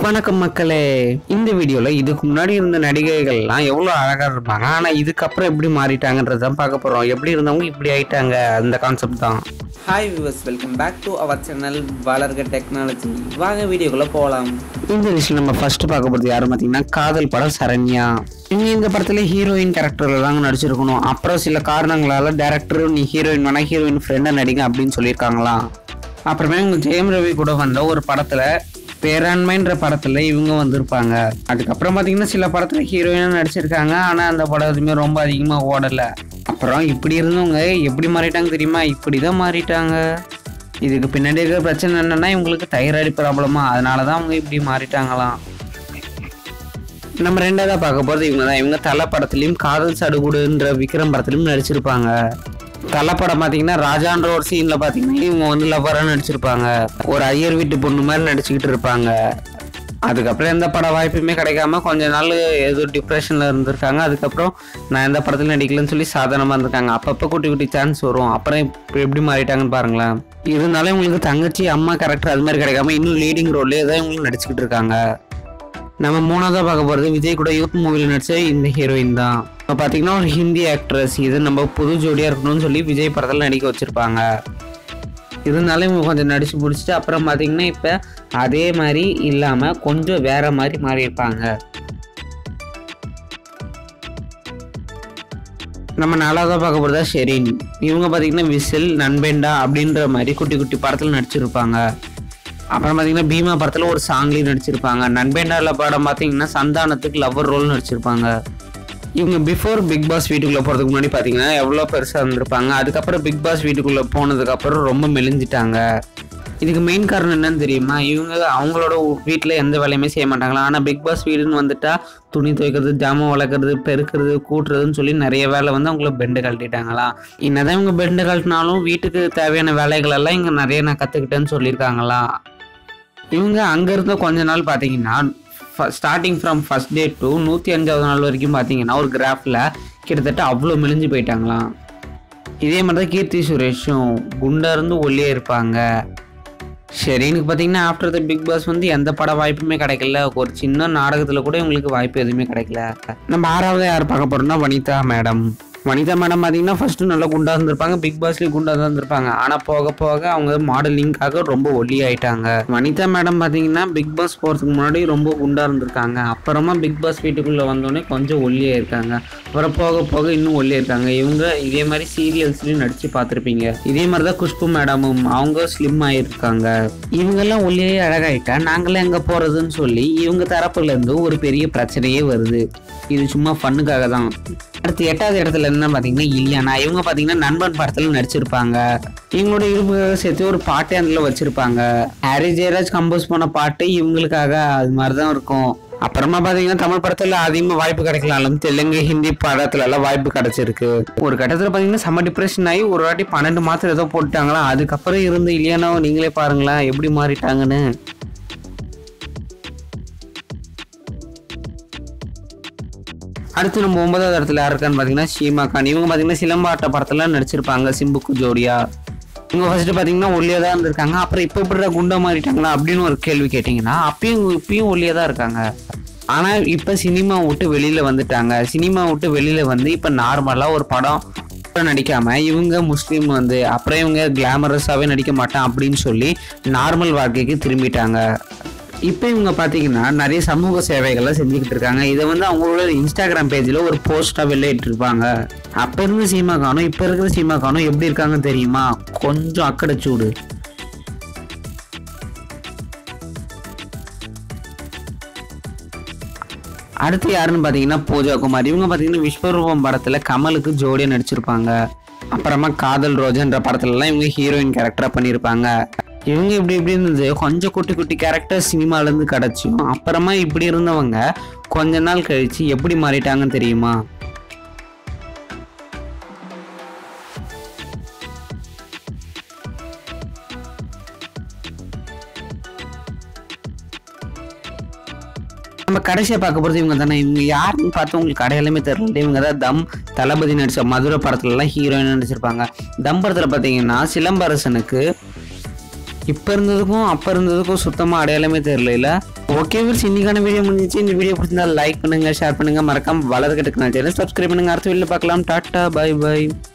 வணக்கம் மக்களே இந்த வீடியோல இதுக்கு முன்னாடி இருந்த நடிகைகள்லாம் எவ்வளோ அழகா இருப்பாங்க ஆனா இதுக்கப்புறம் எப்படி மாறிட்டாங்கன்றது தான் பார்க்க போறோம் எப்படி இருந்தவங்க இப்படி ஆயிட்டாங்க அந்த கான்செப்ட் தான் hi viewers welcome back to our channel வளர்க டெக்னாலஜி வாங்க வீடியோக்குள்ளே போகலாம் இந்த லிஸ்ட்ல நம்ம ஃபர்ஸ்ட் பார்க்க போறது யாரும் பார்த்தீங்கன்னா காதல் படம் சரண்யா இவங்க இந்த படத்துல ஹீரோயின் கேரக்டர்ல தாங்க நடிச்சிருக்கணும் அப்புறம் சில காரணங்களால டேரக்டர் நீ ஹீரோயின் வேணா ஹீரோயின் ஃப்ரெண்டை நடிங்க அப்படின்னு சொல்லியிருக்காங்களாம் அப்புறமே இவங்க ஜெயம் ரவி கூட வந்த ஒரு படத்துல பேராண்மைன்ற படத்துல இவங்க வந்திருப்பாங்க அதுக்கப்புறம் பாத்தீங்கன்னா சில படத்துல ஹீரோயினா நடிச்சிருக்காங்க ஆனா அந்த படம் எதுவுமே ரொம்ப அதிகமா ஓடல அப்புறம் இப்படி இருந்தவங்க எப்படி மாறிட்டாங்க தெரியுமா இப்படிதான் மாறிட்டாங்க இதுக்கு பின்னாடி இருக்கிற பிரச்சனை என்னன்னா இவங்களுக்கு தைராய்டு ப்ராப்ளமா அதனால தான் அவங்க இப்படி மாறிட்டாங்களாம் நம்ம ரெண்டாவதா பார்க்க போகிறது இவங்க தான் இவங்க தலை படத்துலையும் காதல் சடுகுடுன்ற விக்ரம் படத்துலையும் நடிச்சிருப்பாங்க தலை படம் பார்த்தீங்கன்னா ராஜான்ற ஒரு சீனில் பார்த்தீங்கன்னா இவங்க வந்து லவ்வராக நடிச்சிருப்பாங்க ஒரு ஐயர் வீட்டு பொண்ணு மாதிரி நடிச்சுக்கிட்டு இருப்பாங்க அதுக்கப்புறம் எந்த பட வாய்ப்புமே கிடைக்காம கொஞ்ச நாள் ஏதோ டிப்ரெஷனில் இருந்திருக்காங்க அதுக்கப்புறம் நான் எந்த படத்தில் நடிக்கலன்னு சொல்லி சாதாரணமாக இருந்திருக்காங்க அப்பப்போ குட்டி குட்டி சான்ஸ் வரும் அப்புறம் இப்போ எப்படி மாறிட்டாங்கன்னு பாருங்களேன் இருந்தாலும் இவங்களுக்கு தங்கச்சி அம்மா கேரக்டர் அது மாதிரி கிடைக்காம இன்னும் லீடிங் ரோல்லே தான் இவங்களுக்கு நடிச்சுக்கிட்டு இருக்காங்க நம்ம மூணாவதாக பார்க்க போகிறது விஜய் கூட யூத் மூவியில் நடிச்ச இந்த ஹீரோயின் தான் இப்போ பார்த்தீங்கன்னா ஒரு ஹிந்தி ஆக்ட்ரஸ் இது நம்ம புது ஜோடியாக இருக்கணும்னு சொல்லி விஜய் படத்தில் நடிக்க வச்சுருப்பாங்க இருந்தாலும் இவங்க கொஞ்சம் நடிச்சு பிடிச்சிட்டு அப்புறம் பார்த்தீங்கன்னா இப்போ அதே மாதிரி இல்லாமல் கொஞ்சம் வேற மாதிரி மாறி இருப்பாங்க நம்ம நாலாவதாக பார்க்க போகிறதா ஷெரீன் இவங்க பார்த்தீங்கன்னா விசில் நண்பேண்டா அப்படின்ற மாதிரி குட்டி குட்டி படத்தில் நடிச்சிருப்பாங்க அப்புறம் பார்த்தீங்கன்னா பீமா படத்தில் ஒரு சாங்லேயும் நடிச்சிருப்பாங்க நண்பேண்டாவில் படம் பார்த்தீங்கன்னா சந்தானத்துக்கு லவ்வர் ரோல் நடிச்சிருப்பாங்க இவங்க பிஃபோர் பிக் பாஸ் வீட்டுக்குள்ளே போகிறதுக்கு முன்னாடி பார்த்தீங்கன்னா எவ்வளோ பெருசாக இருந்திருப்பாங்க அதுக்கப்புறம் பிக் பாஸ் வீட்டுக்குள்ளே போனதுக்கப்புறம் ரொம்ப மெலிஞ்சிட்டாங்க இதுக்கு மெயின் காரணம் என்னன்னு தெரியுமா இவங்க அவங்களோட வீட்டில் எந்த வேலையுமே செய்ய மாட்டாங்களா ஆனால் பிக் பாஸ் வீடுன்னு வந்துட்டா துணி துவைக்கிறது ஜாமான் வளர்க்குறது பெருக்கிறது கூட்டுறதுன்னு சொல்லி நிறைய வேலை வந்து அவங்கள பெண்டு கழட்டிட்டாங்களாம் என்னதான் இவங்க பெண்டு கழட்டினாலும் வீட்டுக்கு தேவையான வேலைகள் எல்லாம் இங்கே நிறைய நான் கற்றுக்கிட்டேன்னு சொல்லியிருக்காங்களா இவங்க அங்கே இருந்த கொஞ்ச நாள் பார்த்தீங்கன்னா starting from first day to நூற்றி அஞ்சாவது நாள் வரைக்கும் பார்த்தீங்கன்னா ஒரு கிராஃபில் கிட்டத்தட்ட அவ்வளோ மெலிஞ்சு போயிட்டாங்களாம் இதே மாதிரி தான் கீர்த்தி சுரேஷும் குண்டா இருந்து ஒல்லியே இருப்பாங்க சரி எனக்கு பார்த்தீங்கன்னா ஆஃப்டர் த பிக் பாஸ் வந்து எந்த பட வாய்ப்புமே கிடைக்கல ஒரு சின்ன நாடகத்தில் கூட இவங்களுக்கு வாய்ப்பு எதுவுமே கிடைக்கல நம்ம ஆறாவது யார் பார்க்க போறோம்னா வனிதா மேடம் வனிதா மேடம் பார்த்தீங்கன்னா ஃபர்ஸ்ட் நல்லா குண்டா இருந்திருப்பாங்க பிக் பாஸ்லேயும் குண்டா தான் இருந்திருப்பாங்க ஆனால் போக போக அவங்க மாடலிங்காக ரொம்ப ஒல்லி ஆயிட்டாங்க வனிதா மேடம் பார்த்தீங்கன்னா பிக் பாஸ் போகிறதுக்கு முன்னாடி ரொம்ப குண்டா இருந்திருக்காங்க அப்புறமா பிக் பாஸ் வீட்டுக்குள்ளே வந்தோடனே கொஞ்சம் ஒல்லியாக இருக்காங்க அப்புறம் போக போக இன்னும் ஒல்லியாக இருக்காங்க இவங்க இதே மாதிரி சீரியல்ஸ்லையும் நடிச்சு பார்த்துருப்பீங்க இதே மாதிரி தான் குஷ்பு மேடமும் அவங்க ஸ்லிம் ஆகிருக்காங்க இவங்கெல்லாம் ஒல்லியே அழகாயிட்டா நாங்களாம் எங்கே போகிறதுன்னு சொல்லி இவங்க தரப்புல இருந்து ஒரு பெரிய பிரச்சனையே வருது இது சும்மா ஃபன்னுக்காக தான் அடுத்து எட்டாவது இடத்துல என்ன பார்த்தீங்கன்னா இல்லையானா இவங்க பார்த்தீங்கன்னா நண்பன் படத்தில் நடிச்சிருப்பாங்க இவங்களோட இருப்புக்காக சேர்த்து ஒரு பாட்டே அதில் வச்சிருப்பாங்க ஹாரி ஜெயராஜ் கம்போஸ் பண்ண பாட்டு இவங்களுக்காக அது மாதிரி தான் இருக்கும் அப்புறமா பார்த்தீங்கன்னா தமிழ் படத்தில் அதிகமாக வாய்ப்பு கிடைக்கலாலும் தெலுங்கு ஹிந்தி படத்துல எல்லாம் வாய்ப்பு கிடைச்சிருக்கு ஒரு கட்டத்தில் பார்த்தீங்கன்னா செம்ம டிப்ரெஷன் ஆகி ஒரு வாட்டி பன்னெண்டு மாதம் ஏதோ போட்டுட்டாங்களா அதுக்கப்புறம் இருந்து இல்லையானாவை நீங்களே பாருங்களேன் எப்படி மாறிட்டாங்கன்னு அடுத்து நம்ம ஒன்பதாவது இடத்துல யார் இருக்கான்னு பார்த்தீங்கன்னா ஷீமா கான் இவங்க பார்த்தீங்கன்னா சிலம்பாட்ட படத்துல நடிச்சிருப்பாங்க சிம்புக்கு ஜோடியா இவங்க ஃபர்ஸ்ட் பார்த்தீங்கன்னா ஒல்லியா தான் இருந்திருக்காங்க அப்புறம் இப்போ எப்படி குண்டா மாறிட்டாங்களா அப்படின்னு ஒரு கேள்வி கேட்டிங்கன்னா அப்பயும் இப்பயும் ஒல்லியா தான் இருக்காங்க ஆனால் இப்போ சினிமா விட்டு வெளியில் வந்துட்டாங்க சினிமா விட்டு வெளியில் வந்து இப்போ நார்மலாக ஒரு படம் நடிக்காம இவங்க முஸ்லீம் வந்து அப்புறம் இவங்க கிளாமரஸாகவே நடிக்க மாட்டான் அப்படின்னு சொல்லி நார்மல் வாழ்க்கைக்கு திரும்பிட்டாங்க இப்போ இவங்க பார்த்தீங்கன்னா நிறைய சமூக சேவைகள்லாம் செஞ்சுக்கிட்டு இருக்காங்க இதை வந்து அவங்களோட இன்ஸ்டாகிராம் பேஜில் ஒரு போஸ்ட்டாக வெளியிட்டிருப்பாங்க அப்போ இருந்த சீமா காணும் இப்போ இருக்கிற சீமா காணும் எப்படி இருக்காங்கன்னு தெரியுமா கொஞ்சம் அக்கடைச்சூடு அடுத்து யாருன்னு பார்த்தீங்கன்னா பூஜா குமார் இவங்க பார்த்தீங்கன்னா விஸ்வரூபம் படத்தில் கமலுக்கு ஜோடியாக நடிச்சிருப்பாங்க அப்புறமா காதல் ரோஜன்ற படத்துலலாம் இவங்க ஹீரோயின் கேரக்டராக பண்ணியிருப்பாங்க இவங்க இப்படி இப்படி இருந்தது கொஞ்சம் குட்டி குட்டி கேரக்டர் சினிமாலேருந்து கிடச்சும் அப்புறமா இப்படி இருந்தவங்க கொஞ்ச நாள் கழிச்சு எப்படி மாறிட்டாங்கன்னு தெரியுமா நம்ம கடைசியாக பார்க்க போகிறது இவங்க தானே இவங்க யாருன்னு பார்த்து உங்களுக்கு அடையாளமே தெரியல இவங்க தான் தம் தளபதி நடித்த மதுரை படத்துலலாம் ஹீரோயின் நடிச்சிருப்பாங்க தம் படத்தில் பார்த்தீங்கன்னா சிலம்பரசனுக்கு இப்போ இருந்ததுக்கும் அப்போ இருந்ததுக்கும் சுத்தமாக அடையாளமே தெரியல ஓகே ஃப்ரெண்ட்ஸ் இன்னைக்கான வீடியோ முடிஞ்சிச்சு இந்த வீடியோ பிடிச்சிருந்தா லைக் பண்ணுங்க ஷேர் பண்ணுங்க மறக்காம வளர்க்கட்டுக்கு நான் சேனல் சப்ஸ்கிரைப் பண்ணுங்க அடுத்த வீடியோவில் பார்க்கலாம் டாட்டா பை பை